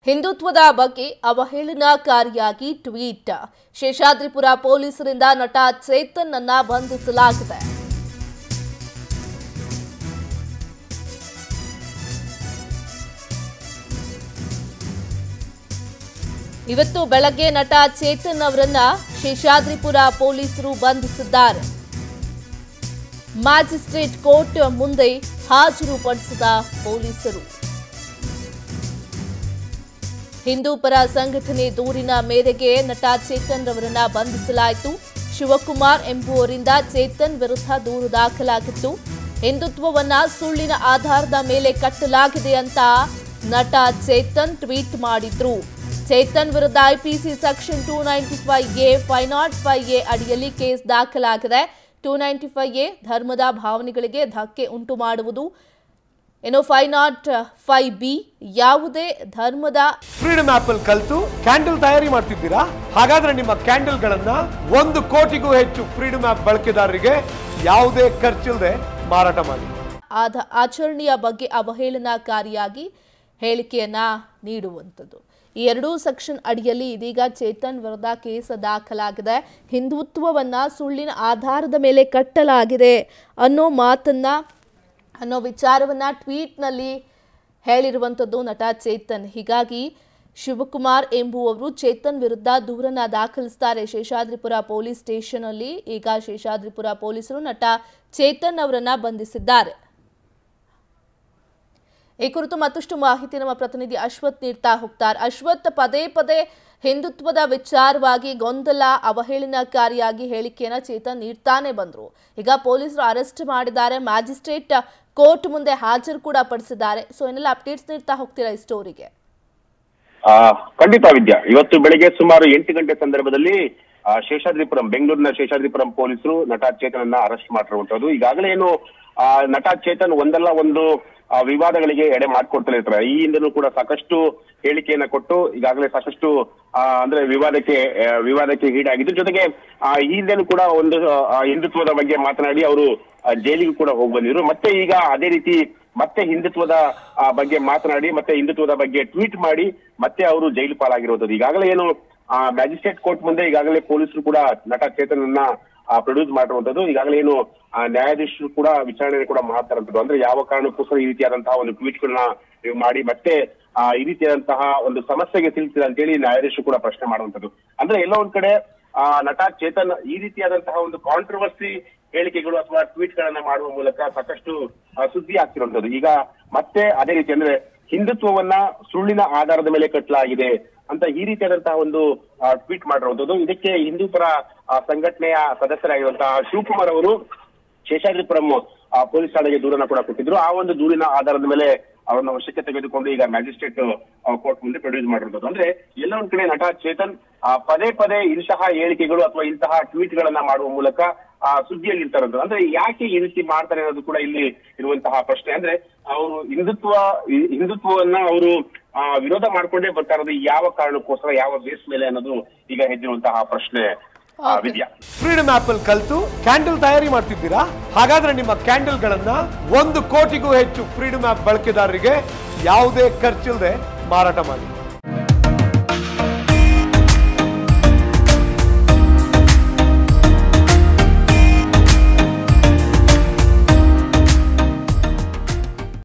ಹಿಂದುತ್ವದ ಬಗ್ಗೆ ಅವಹೇಳನಕಾರಿಯಾಗಿ ಟ್ವೀಟ್ ಶೇಷಾದ್ರಿಪುರ ಪೊಲೀಸರಿಂದ ನಟ ಚೇತನ್ ಅನ್ನ ಬಂಧಿಸಲಾಗಿದೆ ಇವತ್ತು ಬೆಳಗ್ಗೆ ನಟ ಚೇತನ್ ಅವರನ್ನ ಶೇಷಾದ್ರಿಪುರ ಪೊಲೀಸರು ಬಂಧಿಸಿದ್ದಾರೆ ಮ್ಯಾಜಿಸ್ಟ್ರೇಟ್ ಕೋರ್ಟ್ ಮುಂದೆ ಹಾಜರುಪಡಿಸಿದ ಪೊಲೀಸರು ಹಿಂದೂ ಪರ ಸಂಘಟನೆ ದೂರಿನ ಮೇರೆಗೆ ನಟ ಚೇತನ್ ರವರನ್ನ ಬಂಧಿಸಲಾಯಿತು ಶಿವಕುಮಾರ್ ಎಂಬುವರಿಂದ ಚೇತನ್ ವಿರುದ್ಧ ದೂರು ದಾಖಲಾಗಿತ್ತು ಹಿಂದುತ್ವವನ್ನ ಸುಳ್ಳಿನ ಆಧಾರದ ಮೇಲೆ ಕಟ್ಟಲಾಗಿದೆ ಅಂತ ನಟ ಚೇತನ್ ಟ್ವೀಟ್ ಮಾಡಿದ್ರು ಚೇತನ್ ವಿರುದ್ಧ IPC section two ninety five A five nought five A ಅಡಿಯಲ್ಲಿ ಕೇಸ್ ದಾಖಲಾಗಿದೆ ಟೂ ನೈಂಟಿ ಫೈವ್ ಎ ಧರ್ಮದ ಭಾವನೆಗಳಿಗೆ ಧಕ್ಕೆ ಉಂಟು ಮಾಡುವುದು ಇನ್ನು ಫೈವ್ ನಾಟ್ ಫೈವ್ ಬಿ ಯಾವುದೇ ಧರ್ಮದ ಫ್ರೀಡಮ್ ಆಪ್ ಅಲ್ಲಿ ಕಲ್ತು ಕ್ಯಾಂಡಲ್ ತಯಾರಿ ಮಾಡ್ತಿದ್ದೀರಾ ಹಾಗಾದ್ರೆ ನಿಮ್ಮ ಕ್ಯಾಂಡಲ್ ಗಳನ್ನ ಒಂದು ಕೋಟಿಗೂ ಹೆಚ್ಚು ಫ್ರೀಡಮ್ ಆಪ್ ಬಳಕೆದಾರರಿಗೆ ಯಾವುದೇ ಖರ್ಚಿಲ್ಲದೆ ಮಾರಾಟ ಮಾಡಿ ಆಧ ಆಚರಣೆಯ ಬಗ್ಗೆ ಅವಹೇಳನಕಾರಿಯಾಗಿ ಹೇಳಿಕೆಯನ್ನ ನೀಡುವಂಥದ್ದು ಈ ಎರಡೂ ಸೆಕ್ಷನ್ ಅಡಿಯಲ್ಲಿ ಇದೀಗ ಚೇತನ್ ವಿರುದ್ಧ ಕೇಸ್ ದಾಖಲಾಗಿದೆ ಹಿಂದುತ್ವವನ್ನ ಸುಳ್ಳಿನ ಆಧಾರದ ಮೇಲೆ ಕಟ್ಟಲಾಗಿದೆ ಅನ್ನೋ ಮಾತನ್ನ ಅನ್ನೋ ವಿಚಾರವನ್ನ ಟ್ವೀಟ್ನಲ್ಲಿ ಹೇಳಿರುವಂಥದ್ದು ನಟ ಚೇತನ್ ಹೀಗಾಗಿ ಶಿವಕುಮಾರ್ ಎಂಬುವವರು ಚೇತನ್ ವಿರುದ್ಧ ದೂರನ್ನ ದಾಖಲಿಸ್ತಾರೆ ಶೇಷಾದ್ರಿಪುರ ಪೊಲೀಸ್ ಸ್ಟೇಷನ್ ಅಲ್ಲಿ ಈಗ ಶೇಷಾದ್ರಿಪುರ ಪೊಲೀಸರು ನಟ ಚೇತನ್ ಅವರನ್ನ ಬಂಧಿಸಿದ್ದಾರೆ ಈ ಕುರಿತು ಮತ್ತಷ್ಟು ಮಾಹಿತಿ ನಮ್ಮ ಪ್ರತಿನಿಧಿ ಅಶ್ವಥ್ ನೀಡ್ತಾ ಹೋಗ್ತಾರೆ ಅಶ್ವಥ್ ಪದೇ ಪದೇ ಹಿಂದುತ್ವದ ವಿಚಾರವಾಗಿ ಗೊಂದಲ ಅವಹೇಳನಕಾರಿಯಾಗಿ ಹೇಳಿಕೆಯನ್ನ ಚೇತನ್ ನೀಡ್ತಾನೆ ಬಂದ್ರು ಈಗ ಪೊಲೀಸರು ಅರೆಸ್ಟ್ ಮಾಡಿದ್ದಾರೆ ಮ್ಯಾಜಿಸ್ಟ್ರೇಟ್ ಕೋರ್ಟ್ ಮುಂದೆ ಹಾಜರು ಕೂಡ ಪಡಿಸಿದ್ದಾರೆ ಸೊ ಏನೆಲ್ಲ ಅಪ್ಡೇಟ್ಸ್ ನೀಡ್ತಾ ಹೋಗ್ತೀರಾ ಈ ಸ್ಟೋರಿಗೆ ಆ, ಖಂಡಿತ ವಿದ್ಯಾ ಇವತ್ತು ಬೆಳಿಗ್ಗೆ ಸುಮಾರು ಎಂಟು ಗಂಟೆ ಸಂದರ್ಭದಲ್ಲಿ ಆ, ಶೇಷಾದ್ರಿಪುರಂ ಬೆಂಗಳೂರಿನ ಶೇಷಾದ್ರಿಪುರಂ ಪೊಲೀಸರು ನಟ ಚೇತನನ್ನ ಅರೆಸ್ಟ್ ಮಾಡಿರುವಂತದ್ದು ಈಗಾಗಲೇ ಏನು ಆ, ನಟ ಚೇತನ್ ಒಂದಲ್ಲ ಒಂದು ಆ, ವಿವಾದಗಳಿಗೆ ಎಡೆ ಮಾಡ್ಕೊಡ್ತಲೇ ಇರ್ತಾರೆ ಈ ಹಿಂದೆನೂ ಕೂಡ ಸಾಕಷ್ಟು ಹೇಳಿಕೆಯನ್ನ ಕೊಟ್ಟು ಈಗಾಗಲೇ ಸಾಕಷ್ಟು ಆ, ಅಂದ್ರೆ ವಿವಾದಕ್ಕೆ ಆ, ವಿವಾದಕ್ಕೆ ಈಡಾಗಿದ್ದು ಜೊತೆಗೆ ಆ, ಈ ಹಿಂದೆನೂ ಕೂಡ ಒಂದು ಆ, ಹಿಂದುತ್ವದ ಬಗ್ಗೆ ಮಾತನಾಡಿ ಅವರು ಜೈಲಿಗೂ ಕೂಡ ಹೋಗಿ ಬಂದಿದ್ರು ಮತ್ತೆ ಈಗ ಅದೇ ರೀತಿ ಮತ್ತೆ ಹಿಂದುತ್ವದ ಆ, ಬಗ್ಗೆ ಮಾತನಾಡಿ ಮತ್ತೆ ಹಿಂದುತ್ವದ ಬಗ್ಗೆ ಟ್ವೀಟ್ ಮಾಡಿ ಮತ್ತೆ ಅವರು ಜೈಲು ಪಾಲಾಗಿರುವಂತದ್ದು ಈಗಾಗಲೇ ಏನು ಮ್ಯಾಜಿಸ್ಟ್ರೇಟ್ ಕೋರ್ಟ್ ಮುಂದೆ ಈಗಾಗಲೇ ಪೊಲೀಸರು ಕೂಡ ನಟ ಚೇತನನ್ನ ಪ್ರೊಡ್ಯೂಸ್ ಮಾಡಿರುವಂತದ್ದು ಈಗಾಗಲೇ ಏನು ಆ, ನ್ಯಾಯಾಧೀಶರು ಕೂಡ ವಿಚಾರಣೆ ಕೂಡ ಮಾಡ್ತಾರಂತದ್ದು ಅಂದ್ರೆ ಯಾವ ಕಾರಣಕ್ಕೋಸ್ಕರ ಈ ರೀತಿಯಾದಂತಹ ಒಂದು ಟ್ವೀಟ್ ಗಳನ್ನ ನೀವು ಮಾಡಿ ಮತ್ತೆ ಆ, ಈ ರೀತಿಯಾದಂತಹ ಒಂದು ಸಮಸ್ಯೆಗೆ ಸಿಲ್ತಿದೆ ಅಂತೇಳಿ ನ್ಯಾಯಾಧೀಶರು ಕೂಡ ಪ್ರಶ್ನೆ ಮಾಡುವಂತದ್ದು ಅಂದ್ರೆ ಎಲ್ಲೋ ಒಂದ್ ಕಡೆ ಆ, ನಟ ಚೇತನ್ ಈ ರೀತಿಯಾದಂತಹ ಒಂದು ಕಾಂಟ್ರವರ್ಸಿ ಹೇಳಿಕೆಗಳು ಅಥವಾ ಟ್ವೀಟ್ ಗಳನ್ನ ಮಾಡುವ ಮೂಲಕ ಸಾಕಷ್ಟು ಆ, ಸುದ್ದಿ ಆಗ್ತಿರುವಂತದ್ದು ಈಗ ಮತ್ತೆ ಅದೇ ರೀತಿ ಅಂದ್ರೆ ಹಿಂದುತ್ವವನ್ನ ಸುಳ್ಳಿನ ಆಧಾರದ ಮೇಲೆ ಕಟ್ಟಲಾಗಿದೆ ಅಂತ ಈ ರೀತಿಯಾದಂತಹ ಒಂದು ಟ್ವೀಟ್ ಮಾಡಿರುವಂತದ್ದು ಇದಕ್ಕೆ ಹಿಂದೂ ಪರ ಆ, ಸಂಘಟನೆಯ ಸದಸ್ಯರಾಗಿರುವಂತಹ ಶಿವಕುಮಾರ್ ಅವರು ಶೇಷಾದ್ರಿಪುರಂ ಆ, ಪೊಲೀಸ್ ಠಾಣೆಗೆ ದೂರನ್ನ ಕೂಡ ಕೊಟ್ಟಿದ್ರು ಆ ಒಂದು ದೂರಿನ ಆಧಾರದ ಮೇಲೆ ಅವರನ್ನ ವಶಕ್ಕೆ ತೆಗೆದುಕೊಂಡು ಈಗ ಮ್ಯಾಜಿಸ್ಟ್ರೇಟ್ ಕೋರ್ಟ್ ಮುಂದೆ ಪ್ರೊಡ್ಯೂಸ್ ಮಾಡಿರೋದು ಅಂದ್ರೆ ಎಲ್ಲ ಒಂದ್ ಕಡೆ ನಟ ಚೇತನ್ ಆ, ಪದೇ ಪದೇ ಇಂತಹ ಹೇಳಿಕೆಗಳು ಅಥವಾ ಇಂತಹ ಟ್ವೀಟ್ ಗಳನ್ನ ಮಾಡುವ ಮೂಲಕ ಆ ಸುದ್ದಿಯಲ್ಲಿ ಇರ್ತಾರಂತ ಅಂದ್ರೆ ಯಾಕೆ ಈ ರೀತಿ ಮಾಡ್ತಾರೆ ಅನ್ನೋದು ಕೂಡ ಇಲ್ಲಿ ಇರುವಂತಹ ಪ್ರಶ್ನೆ ಅಂದ್ರೆ ಅವರು ಹಿಂದುತ್ವ ಹಿ- ಹಿಂದುತ್ವವನ್ನ ಅವರು ಆ, ವಿರೋಧ ಮಾಡ್ಕೊಂಡೇ ಬರ್ತಾ ಇರೋದು ಯಾವ ಕಾರಣಕ್ಕೋಸ್ಕರ ಯಾವ ಬೇಸ್ ಮೇಲೆ ಅನ್ನೋದು ಈಗ ಹೆಜ್ಜಿರುವಂತಹ ಪ್ರಶ್ನೆ ಆ, Okay. ವಿದ್ಯಾ ಫ್ರೀಡಮ್ ಆಪ್ ಅಲ್ಲಿ ಕಲ್ತು ಕ್ಯಾಂಡಲ್ ತಯಾರಿ ಮಾಡ್ತಿದ್ದೀರಾ ಹಾಗಾದ್ರೆ ನಿಮ್ಮ ಕ್ಯಾಂಡಲ್ ಗಳನ್ನ ಒಂದು ಕೋಟಿಗೂ ಹೆಚ್ಚು ಫ್ರೀಡಮ್ ಆಪ್ ಬಳಕೆದಾರರಿಗೆ ಯಾವುದೇ ಖರ್ಚಿಲ್ಲದೆ ಮಾರಾಟ ಮಾಡಿ